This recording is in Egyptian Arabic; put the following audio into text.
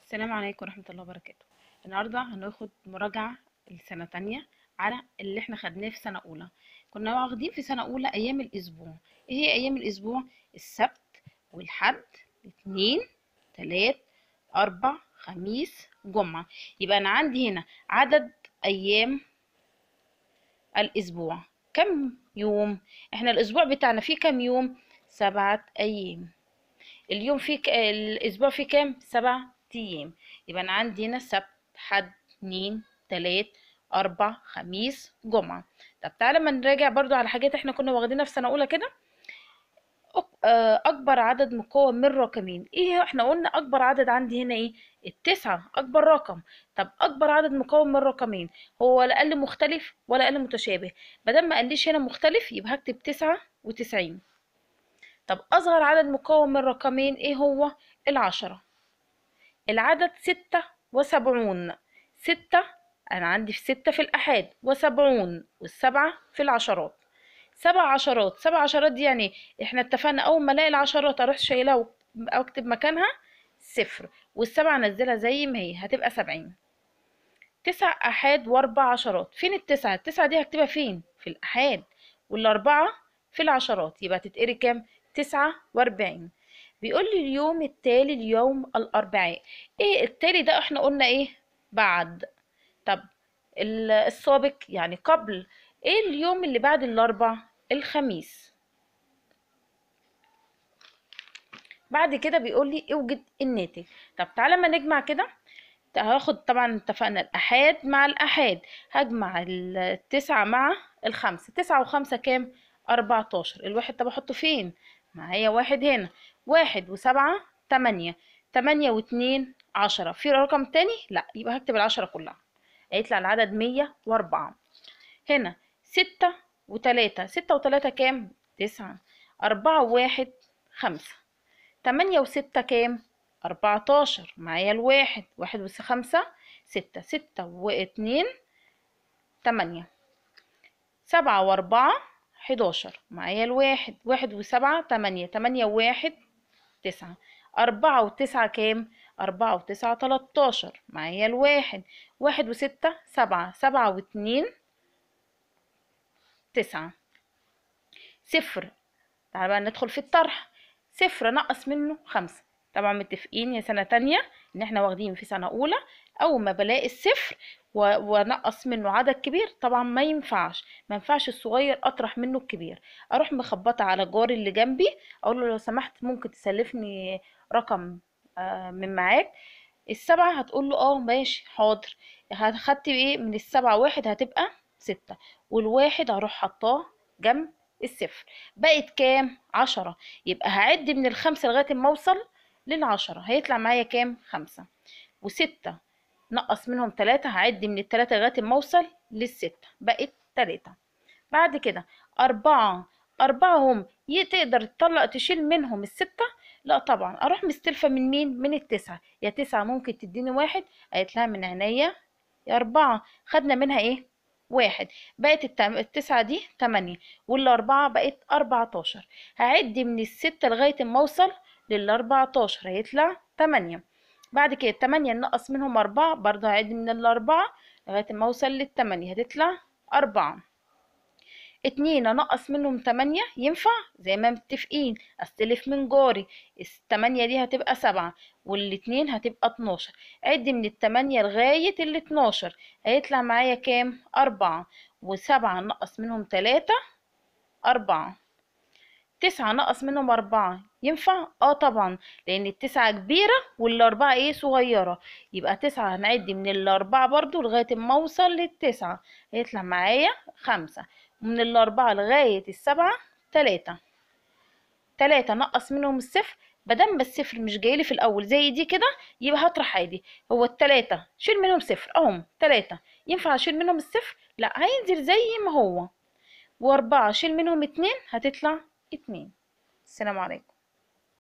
السلام عليكم ورحمة الله وبركاته النهاردة هناخد مراجعة لسنة تانية على اللي احنا خدناه في سنة أولى كنا واخدين في سنة أولى أيام الأسبوع ايه هي أيام الأسبوع السبت والحد الاثنين تلات أربع خميس جمعة يبقى أنا عندي هنا عدد أيام الأسبوع كم يوم احنا الأسبوع بتاعنا فيه كم يوم سبعة أيام اليوم فيه ك... الأسبوع فيه كام سبع أيام يبقى أنا عندي هنا سبت حد اتنين تلات أربع خميس جمعة طب تعالى ما نراجع برضو على حاجات احنا كنا واخدينها في سنة أولى كده أك- آه، أكبر عدد مكون من رقمين ايه احنا قلنا أكبر عدد عندي هنا ايه التسعة أكبر رقم طب أكبر عدد مكون من رقمين هو ولا أقل مختلف ولا أقل متشابه مادام ما قاليش هنا مختلف يبقى هكتب تسعة وتسعين طب أصغر عدد مكون من رقمين ايه هو العشرة العدد ستة وسبعون ستة أنا عندي في ستة في الأحاد وسبعون والسبعة في العشرات سبع عشرات سبع عشرات دي يعني إيه؟ احنا اتفقنا أول ما ألاقي العشرات أروح شايلها و- أو أكتب مكانها صفر والسبعة أنزلها زي ما هي هتبقى سبعين تسع أحاد وأربع عشرات فين التسعة التسعة دي هكتبها فين في الأحاد والأربعة في العشرات يبقى تتقري كام تسعة وأربعين بيقول لي اليوم التالي اليوم الأربعاء ايه التالي ده احنا قلنا ايه بعد طب ال- السابق يعني قبل ايه اليوم اللي بعد الاربع الخميس بعد كده بيقول لي اوجد الناتج طب تعالى ما نجمع كده هاخد طبعا اتفقنا الأحاد مع الأحاد هجمع التسعة مع الخمسة تسعة وخمسة كام أربعتاشر الواحد طب أحطه فين معايا واحد هنا واحد وسبعة تمانية تمانية واتنين عشرة في رقم تاني لا يبقى هكتب العشرة كلها هيطلع العدد مية وأربعة هنا ستة وتلاتة ستة وتلاتة كام تسعة أربعة وواحد خمسة تمانية وستة كام أربعتاشر معايا الواحد واحد وس خمسة ستة ستة واتنين تمانية سبعة وأربعة حداشر معايا الواحد واحد وسبعة تمانية تمانية وواحد تسعة أربعة وتسعة كام أربعة وتسعة تلاتاشر معايا الواحد واحد وستة سبعة سبعة واتنين تسعة صفر تعالى بقى ندخل في الطرح صفر نقص منه خمسة طبعا متفقين يا سنة تانية ان احنا واخدين في سنة اولى اول ما بلاقي الصفر و- ونقص منه عدد كبير طبعا ما ينفعش ما ينفعش الصغير اطرح منه الكبير اروح مخبطة على جاري اللي جنبي اقول له لو سمحت ممكن تسلفني رقم آه، من معاك السبعة هتقول له اه ماشي حاضر خدت ايه من السبعة واحد هتبقى ستة والواحد هروح حطاه جنب الصفر بقت كام عشرة يبقى هعد من الخمسة لغاية ما اوصل للعشرة هيطلع معايا كام خمسة وستة نقص منهم تلاتة هعد من التلاتة لغاية ما اوصل للستة بقت تلاتة بعد كده أربعة أربعة هم ي- تقدر تطلع تشيل منهم الستة لا طبعا أروح مستلفة من مين من التسعة يا تسعة ممكن تديني واحد قالت لها من عينيا يا أربعة خدنا منها إيه واحد بقت التم... التسعة دي تمانية والأربعة بقت أربعتاشر هعد من الستة لغاية ما أوصل للأربعتاشر هيطلع تمانية بعد كده التمانية نقص منهم أربعة برضه هعد من الأربعة لغاية ما أوصل للتمانية هتطلع أربعة اتنين انقص منهم تمانية ينفع زي ما متفقين استلف من جاري التمانية دي هتبقى سبعة والاتنين هتبقى اتناشر عد من التمانية لغاية الاتناشر هيطلع معايا كام أربعة وسبعة نقص منهم تلاتة أربعة تسعة نقص منهم أربعة ينفع؟ اه طبعا لأن التسعة كبيرة والأربعة ايه صغيرة يبقى تسعة هنعد من الأربعة برضو لغاية ما أوصل للتسعة هيطلع معايا خمسة ومن الأربعة لغاية السبعة تلاتة تلاتة نقص منهم الصفر مادام ما الصفر مش جايلي في الأول زي دي كده يبقى هطرح عادي هو التلاتة شيل منهم صفر أهم تلاتة ينفع أشيل منهم الصفر؟ لا هينزل زي ما هو وأربعة شيل منهم اتنين هتطلع اتنين السلام عليكم